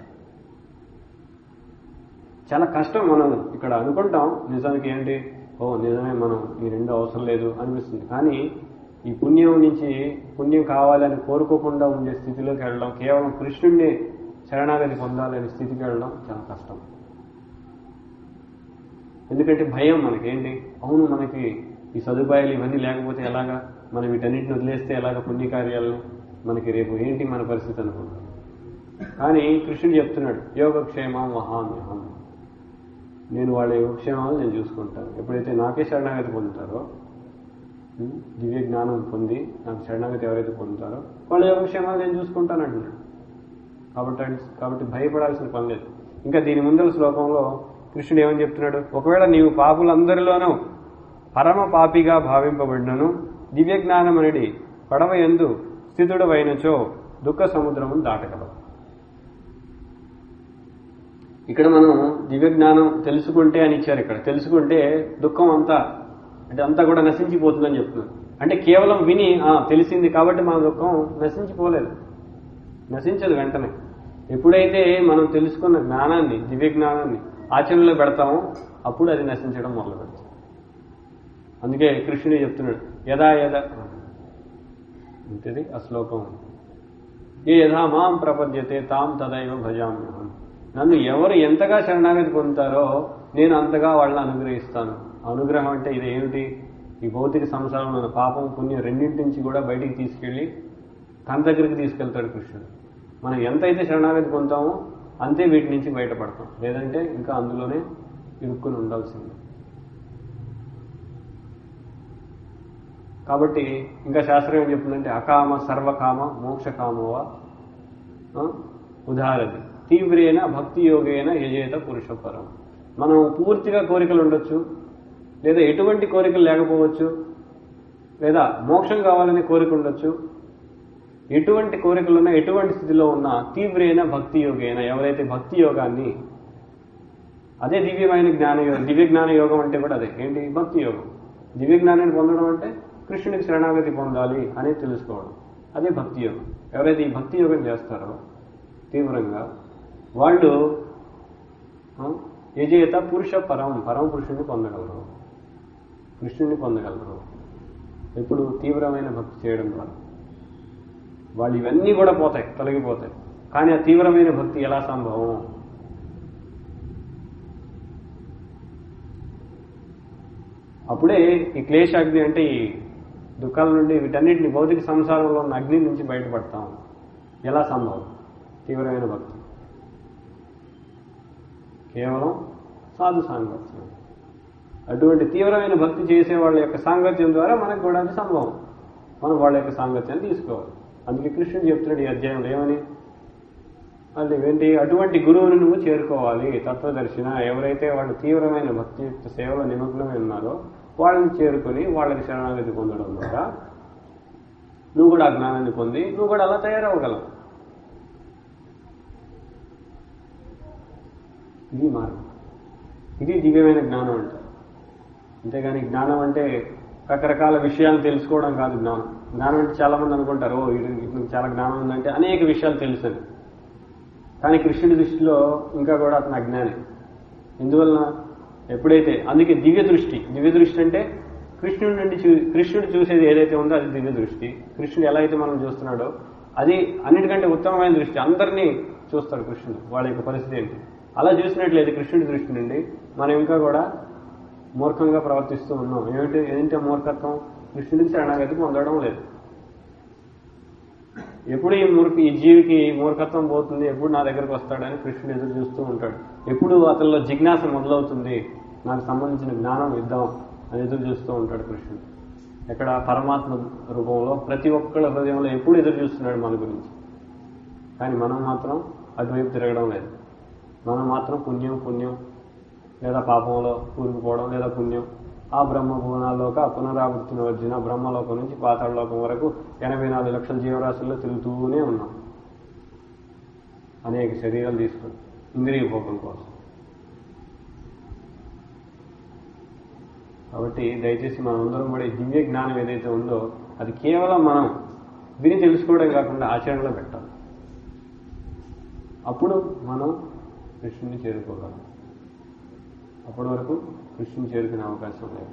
చాలా కష్టం మనం ఇక్కడ అనుకుంటాం నిజానికి ఏంటి ఓ నిజమే మనం ఈ రెండు అవసరం లేదు అనిపిస్తుంది కానీ ఈ పుణ్యం నుంచి పుణ్యం కావాలని కోరుకోకుండా ఉండే స్థితిలోకి వెళ్ళడం కేవలం కృష్ణుడిని శరణాగతి పొందాలనే స్థితికి వెళ్ళడం చాలా కష్టం ఎందుకంటే భయం మనకేంటి అవును మనకి ఈ సదుపాయాలు ఇవన్నీ లేకపోతే ఎలాగా మనం వీటన్నిటిని వదిలేస్తే ఎలాగ పుణ్యకార్యాలను మనకి రేపు ఏంటి మన పరిస్థితి అనుకుంటాం కానీ కృష్ణుడు చెప్తున్నాడు యోగక్షేమం మహామ్యహం నేను వాళ్ళ యోగక్షేమాలు నేను చూసుకుంటాను ఎప్పుడైతే నాకే శరణాగతి పొందుతారో ఉం, దివ్య జ్ఞానం పొంది నాకు శరణాగతి ఎవరైతే పొందుతారో వాళ్ళ యోగక్షేమాలు నేను చూసుకుంటాను అంటున్నాడు కాబట్టి ఆయన- కాబట్టి భయపడాల్సిన పని లేదు ఇంకా దీని ముందర శ్లోకంలో కృష్ణుడు ఏమని చెప్తున్నాడు ఒకవేళ నీవు పాపులందరిలోనూ పరమ పాపిగా భావింపబడినను దివ్య జ్ఞానమనడి పడవ ఎందు స్థితుడవైనచో దుఃఖ సముద్రమును దాటగలవు ఇక్కడ మనం దివ్య జ్ఞానం తెలుసుకుంటే అని ఇచ్చారు ఇక్కడ తెలుసుకుంటే దుఃఖం అంతా అంటే అంతా కూడా నశించిపోతుందని చెప్తున్నారు అంటే కేవలం విని ఆ తెలిసింది కాబట్టి మన దుఃఖం నశించిపోలేదు నశించదు వెంటనే ఎప్పుడైతే మనం తెలుసుకున్న జ్ఞానాన్ని దివ్య జ్ఞానాన్ని ఆచరణలో పెడతామో అప్పుడు అది నశించడం మొదలు పెడుతుంది అందుకే కృష్ణుడు చెప్తున్నాడు యదా యదా అంతేది ఆ శ్లోకం ఏ యథా మాం ప్రపద్యతే తాం తదైవ భజామ్యహం నన్ను ఎవరు ఎంతగా శరణాగతి పొందుతారో నేను అంతగా వాళ్ళని అనుగ్రహిస్తాను అనుగ్రహం అంటే ఇది ఏమిటి ఈ భౌతిక సంసారంలో ఉన్న పాపం పుణ్యం రెండింటి నుంచి కూడా బయటికి తీసుకెళ్లి తన దగ్గరికి తీసుకెళ్తాడు కృష్ణుడు మనం ఎంతైతే శరణాగతి పొందుతామో అంతే వీటి నుంచి బయటపడతాం లేదంటే ఇంకా అందులోనే ఇరుక్కుని ఉండాల్సింది కాబట్టి ఇంకా శాస్త్రం ఏం చెప్తుందంటే అకామ సర్వకామ మోక్షకామోవా ఆ, ఉదాహరణ తీవ్రేన భక్తి యోగేన యజేత పురుషపరం మనం పూర్తిగా కోరికలు ఉండొచ్చు లేదా ఎటువంటి కోరికలు లేకపోవచ్చు లేదా మోక్షం కావాలనే కోరిక ఉండొచ్చు ఎటువంటి కోరికలు ఉన్నా ఎటువంటి స్థితిలో ఉన్నా తీవ్రైన భక్తి యోగైన ఎవరైతే భక్తి యోగాన్ని అదే దివ్యమైన జ్ఞాన యోగం దివ్య జ్ఞాన యోగం అంటే కూడా అదే ఏంటి భక్తి యోగం దివ్య జ్ఞానాన్ని పొందడం అంటే కృష్ణుడికి శరణాగతి పొందాలి అనేది తెలుసుకోవడం అదే భక్తి యోగం ఎవరైతే ఈ భక్తి యోగం చేస్తారో తీవ్రంగా వాళ్ళు ఆ, యజేత పురుష పరం పరమ పురుషుడిని పొందగలరు కృష్ణుడిని పొందగలరు ఎప్పుడు తీవ్రమైన భక్తి చేయడం ద్వారా వాళ్ళు ఇవన్నీ కూడా పోతాయి తొలగిపోతాయి కానీ ఆ తీవ్రమైన భక్తి ఎలా సంభవం అప్పుడే ఈ క్లేశాగ్ని అంటే ఈ దుఃఖాల నుండి వీటన్నిటిని భౌతిక సంసారంలో ఉన్న అగ్ని నుంచి బయటపడతాం ఎలా సంభవం తీవ్రమైన భక్తి కేవలం సాధు సాంగత్యం అటువంటి తీవ్రమైన భక్తి చేసే వాళ్ళ యొక్క సాంగత్యం ద్వారా మనకు కూడా అది సంభవం మనం వాళ్ళ యొక్క సాంగత్యాన్ని తీసుకోవాలి అందుకే కృష్ణుడు చెప్తున్నాడు ఈ అధ్యాయంలో ఏమని అది ఏంటి అటువంటి గురువుని నువ్వు చేరుకోవాలి తత్వదర్శన ఎవరైతే వాళ్ళు తీవ్రమైన భక్తియుక్త సేవలో నిమగ్నమై ఉన్నారో వాళ్ళని చేరుకొని వాళ్ళకి శరణాగతి పొందడం ద్వారా నువ్వు కూడా ఆ జ్ఞానాన్ని పొంది నువ్వు కూడా అలా తయారవ్వగలవు ఇది మార్గం ఇది దివ్యమైన జ్ఞానం అంటే అంతేగాని జ్ఞానం అంటే రకరకాల విషయాలు తెలుసుకోవడం కాదు జ్ఞానం జ్ఞానం అంటే చాలా మంది అనుకుంటారు ఓ వీడికి ఇతనికి చాలా జ్ఞానం ఉందంటే అనేక విషయాలు తెలుసని కానీ కృష్ణుడి దృష్టిలో ఇంకా కూడా అతను అజ్ఞాని ఎందువలన ఎప్పుడైతే అందుకే దివ్య దృష్టి దివ్య దృష్టి అంటే కృష్ణుడి నుండి చూ కృష్ణుడు చూసేది ఏదైతే ఉందో అది దివ్య దృష్టి కృష్ణుడు ఎలా అయితే మనం చూస్తున్నాడో అది అన్నిటికంటే ఉత్తమమైన దృష్టి అందరినీ చూస్తాడు కృష్ణుడు వాళ్ళ యొక్క పరిస్థితి ఏంటి అలా చూసినట్లయితే కృష్ణుడి దృష్టి నుండి మనం ఇంకా కూడా మూర్ఖంగా ప్రవర్తిస్తూ ఉన్నాం ఏమిటి ఏంటి ఆ మూర్ఖత్వం కృష్ణుడికి శరణాగతి పొందడం లేదు ఎప్పుడు ఈ మూర్ఖ ఈ జీవికి మూర్ఖత్వం పోతుంది ఎప్పుడు నా దగ్గరకు వస్తాడని కృష్ణుడు ఎదురు చూస్తూ ఉంటాడు ఎప్పుడు అతనిలో జిజ్ఞాస మొదలవుతుంది నాకు సంబంధించిన జ్ఞానం ఇద్దాం అని ఎదురు చూస్తూ ఉంటాడు కృష్ణుడు ఎక్కడ పరమాత్మ రూపంలో ప్రతి ఒక్కళ్ళ హృదయంలో ఎప్పుడు ఎదురు చూస్తున్నాడు మన గురించి కానీ మనం మాత్రం అటువైపు తిరగడం లేదు మనం మాత్రం పుణ్యం పుణ్యం లేదా పాపంలో కూరుకుపోవడం లేదా పుణ్యం ఆ బ్రహ్మ భువనాల్లోక పునరావృత్తిని వచ్చిన బ్రహ్మలోకం నుంచి పాతాళలోకం వరకు ఎనభై నాలుగు లక్షల జీవరాశుల్లో తిరుగుతూనే ఉన్నాం అనేక శరీరాలు తీసుకుని ఇంద్రియ భోగం కోసం కాబట్టి దయచేసి మనం అందరం కూడా ఈ దివ్య జ్ఞానం ఏదైతే ఉందో అది కేవలం మనం విని తెలుసుకోవడం కాకుండా ఆచరణలో పెట్టాలి అప్పుడు మనం కృష్ణుని చేరుకోగలం అప్పటి వరకు కృష్ణుని చేరుకునే అవకాశం లేదు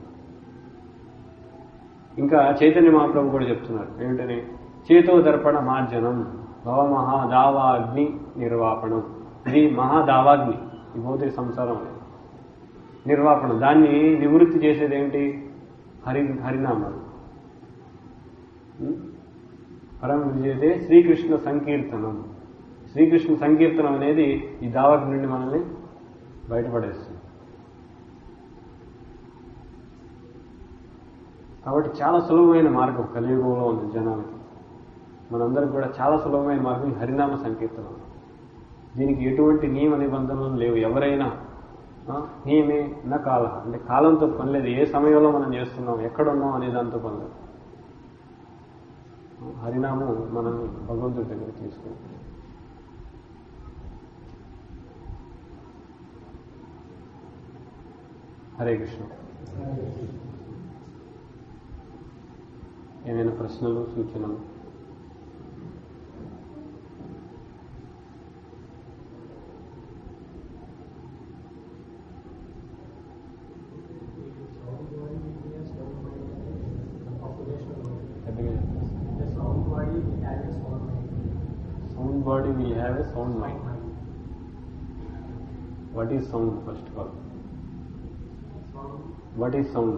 ఇంకా చైతన్య మహాప్రభు కూడా చెప్తున్నారు ఏమిటని చేతో దర్పణ మార్జనం భవ మహాదావాగ్ని నిర్వాపణం ఇది మహాదావాగ్ని ఈ భౌతిక సంసారం అనేది నిర్వాపణం దాన్ని నివృత్తి చేసేది ఏంటి హరి హరినామాలు ఉం? పరం విజయతే శ్రీకృష్ణ సంకీర్తనం శ్రీకృష్ణ సంకీర్తనం అనేది ఈ దావాగ్ని నుండి మనల్ని బయటపడేస్తుంది కాబట్టి చాలా సులభమైన మార్గం కలియుగంలో ఉంది జనాలకి మనందరికి కూడా చాలా సులభమైన మార్గం ఈ హరినామ సంకీర్తనం దీనికి ఎటువంటి నియమ నిబంధనలు లేవు ఎవరైనా ఆ, నియమే నా కాల అంటే కాలంతో పని లేదు ఏ సమయంలో మనం చేస్తున్నాం ఎక్కడున్నాం అనే దాంతో పని లేదు హరినామం మనం భగవంతుడి దగ్గర తీసుకుంటాం హరే కృష్ణ ఏమైనా ప్రశ్నలు సూచనలు గట్టిగా చెప్పండి. Sound body will have a sound mind what is sound first of all what is sound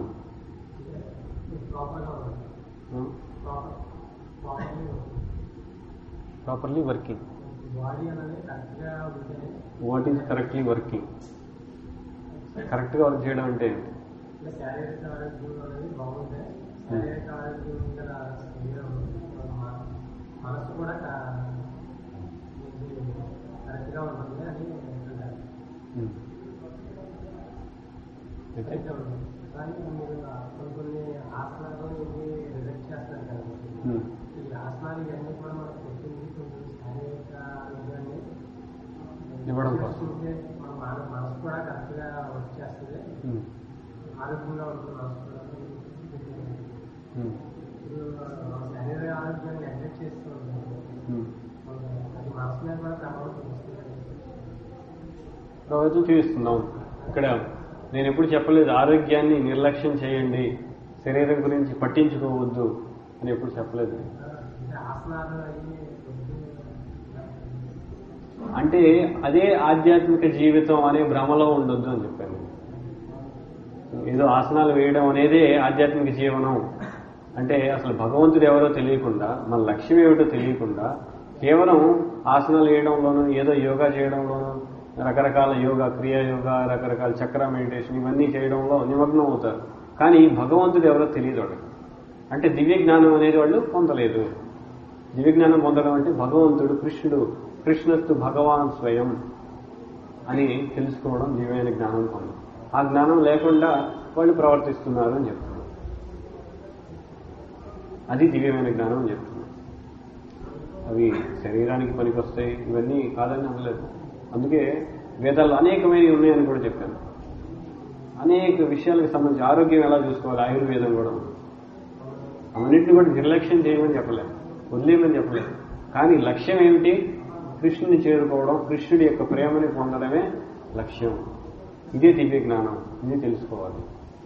properly working body అనేది కరెక్ట్గా ఉంటేనే వాట్ ఈజ్ కరెక్ట్లీ వర్కింగ్ కరెక్ట్గా వర్క్ చేయడం అంటే ఏంటి ఇంకా శారీరక ఆరోగ్యం అనేది బాగుంటే శారీరక ఆరోగ్యం గల శరీరం మన- మనసు కూడా క- ఇది కరెక్ట్గా ఉంటుంది అని అంటారు Hmm. అయితే కరెక్ట్గా ఉంటుంది కానీ మీరు ఆ కొన్ని కొన్ని ఆసనాలు ఇవి రిజెక్ట్ చేస్తారు కదా Hmm. ఈ ఆసనాలు ఇవన్నీ కూడా మనకు పెట్టింది కొంచెం శారీరక ఆరోగ్యాన్ని ఇవ్వడం కోసం. చేసుకుంటే మన మన- మనసు కూడా కరెక్ట్గా వర్క్ చేస్తుంది Hmm. ఆరోగ్యంగా ఉంటుంది మనసు కూడా Hmm. ఇప్పుడు మన శరీర ఆరోగ్యాన్ని నెగ్లెక్ట్ చేస్తూ ఉంటాం Hmm. అది మనసు మీద కూడా ప్రభావం చూపిస్తుంది ప్రభుత్వం చూపిస్తున్నాం ఇక్కడ నేను ఎప్పుడు చెప్పలేదు ఆరోగ్యాన్ని నిర్లక్ష్యం చేయండి శరీరం గురించి పట్టించుకోవద్దు అని ఎప్పుడు చెప్పలేదు అంటే ఆసనాలు అవి అంటే అదే ఆధ్యాత్మిక జీవితం అనే భ్రమలో ఉండొద్దు అని చెప్పాను ఏదో ఆసనాలు వేయడం అనేదే ఆధ్యాత్మిక జీవనం అంటే అసలు భగవంతుడు ఎవరో తెలియకుండా మన లక్ష్యం ఏమిటో తెలియకుండా కేవలం ఆసనాలు వేయడంలోనూ ఏదో యోగా చేయడంలోనూ రకరకాల యోగా క్రియా యోగా రకరకాల చక్ర మెడిటేషన్ ఇవన్నీ చేయడంలో నిమగ్నం అవుతారు కానీ భగవంతుడు ఎవరో తెలియదు వాళ్ళకి అంటే దివ్య జ్ఞానం అనేది వాళ్ళు పొందలేదు దివ్య జ్ఞానం పొందడం అంటే భగవంతుడు కృష్ణుడు కృష్ణస్తు భగవాన్ స్వయం అని తెలుసుకోవడం దివ్యమైన జ్ఞానం పొందడం ఆ జ్ఞానం లేకుండా వాళ్ళు ప్రవర్తిస్తున్నారు అని చెప్తున్నారు అది దివ్యమైన జ్ఞానం అని చెప్తున్నారు అవి శరీరానికి పనికొస్తాయి ఇవన్నీ కాదని అనలేదు అందుకే వేదాల్లో అనేకమైనవి ఉన్నాయని కూడా చెప్పాను అనేక విషయాలకు సంబంధించి ఆరోగ్యం ఎలా చూసుకోవాలి ఆయుర్వేదం కూడా ఉంది. అవన్నింటిని కూడా నిర్లక్ష్యం చేయమని చెప్పలేదు వదిలేయమని చెప్పలేదు కానీ లక్ష్యం ఏమిటి కృష్ణుని చేరుకోవడం కృష్ణుడి యొక్క ప్రేమని పొందడమే లక్ష్యం ఇదే దివ్య జ్ఞానం ఇది తెలుసుకోవాలి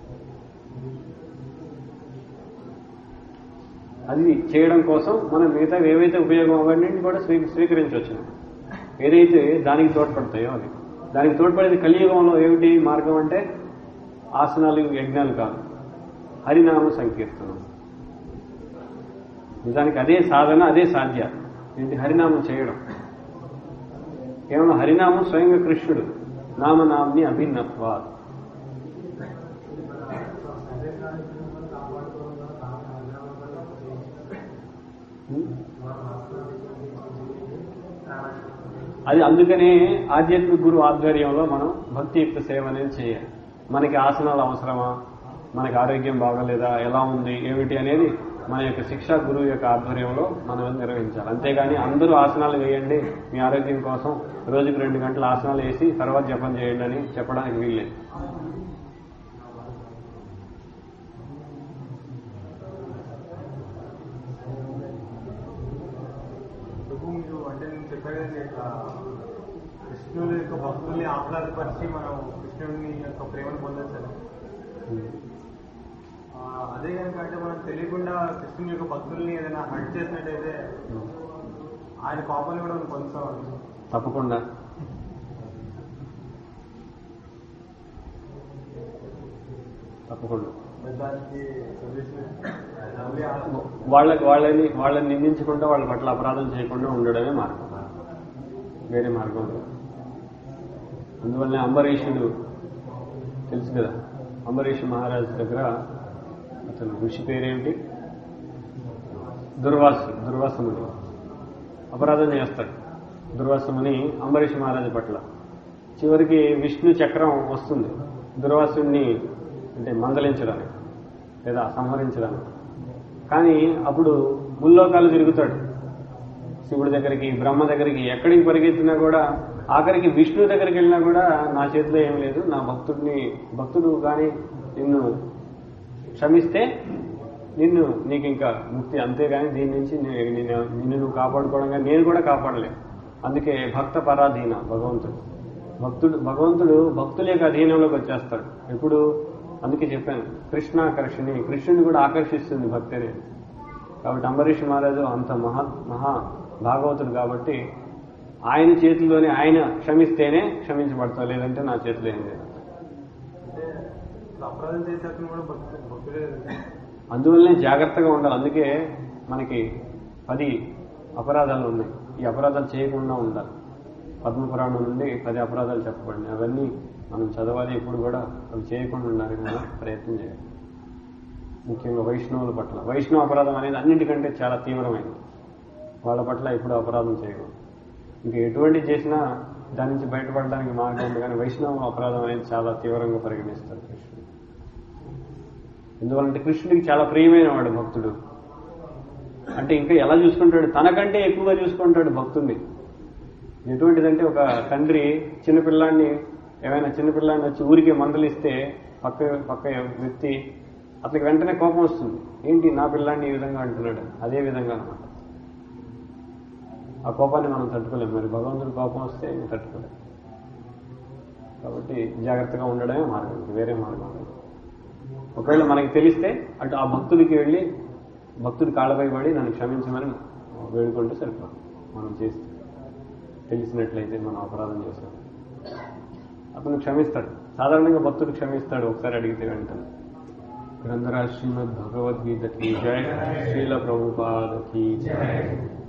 అది చేయడం కోసం మనం మిగతా ఏవైతే ఉపయోగం అవన్నీ కూడా స్వీ స్వీకరించవచ్చు ఏదైతే దానికి తోడ్పడతాయో అది దానికి తోడ్పడేది కలియుగంలో ఏమిటి మార్గం అంటే ఆసనాలు యజ్ఞాలు కాదు హరినామ సంకీర్తనం నిజానికి అదే సాధన అదే సాధ్య ఏంటి హరినామం చేయడం కేవలం హరినామం స్వయంగా కృష్ణుడు నామనామ్ని అభిన్నత్వ ఇది మన శారీరక ఆరోగ్యం కూడా కాపాడుకోవడం కూడా బాగా హరినామం వల్ల ఉపయోగించాలి. మన ఆసనాలు ఇవన్నీ చేసి ప్రాణాయామం చేసి అది అందుకనే ఆధ్యాత్మిక గురువు ఆధ్వర్యంలో మనం భక్తియుక్త సేవ అనేది చేయాలి మనకి ఆసనాలు అవసరమా మనకి ఆరోగ్యం బాగలేదా ఎలా ఉంది ఏమిటి అనేది మన యొక్క శిక్షా గురువు యొక్క ఆధ్వర్యంలో మనం నిర్వహించాలి అంతేగాని అందరూ ఆసనాలు వేయండి మీ ఆరోగ్యం కోసం రోజుకి రెండు గంటలు ఆసనాలు వేసి తర్వాత జపం చేయండి అని చెప్పడానికి వీల్లేదు ప్రభు మీరు అంటే నేను చెప్పాను కదండి ఇట్లా కృష్ణుడి యొక్క భక్తుల్ని ఆహ్లాదపరిచి మనం కృష్ణుడిని యొక్క ప్రేమను పొందొచ్చు ఆ, అదే కనుక అంటే మనం తెలియకుండా కృష్ణుని యొక్క భక్తుల్ని ఏదైనా హర్ట్ చేసినట్టయితే ఆయన కోపాన్ని కూడా మనం పొందుతామండి తప్పకుండా తప్పకుండా దానికి సొల్యూషన్ ఓన్లీ ఆ- వాళ్ళకి వాళ్ళని వాళ్ళని నిందించకుండా వాళ్ళ పట్ల అపరాధం చేయకుండా ఉండడమే మార్గం వేరే మార్గం లేదు అందువల్లనే అంబరీషుడు తెలుసు కదా అంబరీష్ మహారాజు దగ్గర అతను ఋషి పేరేమిటి దుర్వాసు దుర్వాసముని అపరాధం చేస్తాడు దుర్వాసముని అంబరీష్ మహారాజు పట్ల చివరికి విష్ణు చక్రం వస్తుంది దుర్వాసుని అంటే మందలించడానికి లేదా సంహరించడానికి కానీ అప్పుడు ముల్లోకాలు తిరుగుతాడు శివుడి దగ్గరికి బ్రహ్మ దగ్గరికి ఎక్కడికి పరిగెత్తినా కూడా ఆఖరికి విష్ణు దగ్గరికి వెళ్ళినా కూడా నా చేతిలో ఏం లేదు నా భక్తుడిని భక్తుడు కానీ నిన్ను క్షమిస్తే నిన్ను నీకు ఇంకా ముక్తి అంతేగాని దీని నుంచి నే- నిన్ను నిన్ను నువ్వు కాపాడుకోవడం కానీ నేను కూడా కాపాడలేను అందుకే భక్త పరాధీన భగవంతుడు భక్తుడు భగవంతుడు భక్తుల యొక్క అధీనంలోకి వచ్చేస్తాడు ఎప్పుడు అందుకే చెప్పాను కృష్ణాకర్షణి కృష్ణుని కూడా ఆకర్షిస్తుంది భక్తి అనేది కాబట్టి అంబరీష్ మహారాజు అంత మహా మహా భాగవతుడు కాబట్టి ఆయన చేతిలోనే ఆయన క్షమిస్తేనే క్షమించబడతా లేదంటే నా చేతిలో ఏం లేదు అంటే ఇప్పుడు అపరాధం చేసే అతను కూడా భక్తు భక్తుడే అందువల్లనే జాగ్రత్తగా ఉండాలి అందుకే మనకి పది అపరాధాలు ఉన్నాయి ఈ అపరాధాలు చేయకుండా ఉండాలి పద్మపురాణం నుండి పది అపరాధాలు చెప్పబడినాయి అవన్నీ మనం చదవాలి ఎప్పుడు కూడా అవి చేయకుండా ఉండాలని మనం ప్రయత్నం చేయాలి ముఖ్యంగా వైష్ణవుల పట్ల వైష్ణవ అపరాధం అనేది అన్నింటికంటే చాలా తీవ్రమైనది వాళ్ళ పట్ల ఎప్పుడు అపరాధం చేయకూడదు ఇంకా ఎటువంటి చేసినా దాని నుంచి బయటపడడానికి మార్గం ఉంది కానీ వైష్ణవ అపరాధం అనేది చాలా తీవ్రంగా పరిగణిస్తారు కృష్ణుడు ఎందువల్లంటే కృష్ణుడికి చాలా ప్రియమైన వాడు భక్తుడు అంటే ఇంకా ఎలా చూసుకుంటాడు తనకంటే ఎక్కువగా చూసుకుంటాడు భక్తుడిని ఎటువంటిదంటే ఒక తండ్రి చిన్నపిల్లాన్ని ఏమైనా చిన్నపిల్లాన్ని వచ్చి ఊరికే మందలిస్తే పక్క పక్క వ్యక్తి అతనికి వెంటనే కోపం వస్తుంది ఏంటి నా పిల్లాన్ని ఈ విధంగా అంటున్నాడు అదే విధంగా అనమాట ఆ కోపాన్ని మనం తట్టుకోలేము మరి భగవంతుడి కోపం వస్తే ఇంక తట్టుకోలేము కాబట్టి జాగ్రత్తగా ఉండడమే మార్గం ఇంక వేరే మార్గం లేదు ఒకవేళ మనకి తెలిస్తే అటు ఆ భక్తుడికి వెళ్ళి భక్తుడి కాళ్ళపై పడి నన్ను క్షమించమని వేడుకుంటే సరిపోదు మనం చేస్తే తెలిసినట్లయితే మనం అపరాధం చేస్తాం అతను క్షమిస్తాడు సాధారణంగా భక్తుడు క్షమిస్తాడు ఒకసారి అడిగితే వెంటనే గ్రంథరాజ్ శ్రీమద్ భగవద్గీత కీ జయ శ్రీల ప్రభుపాద కీ జయ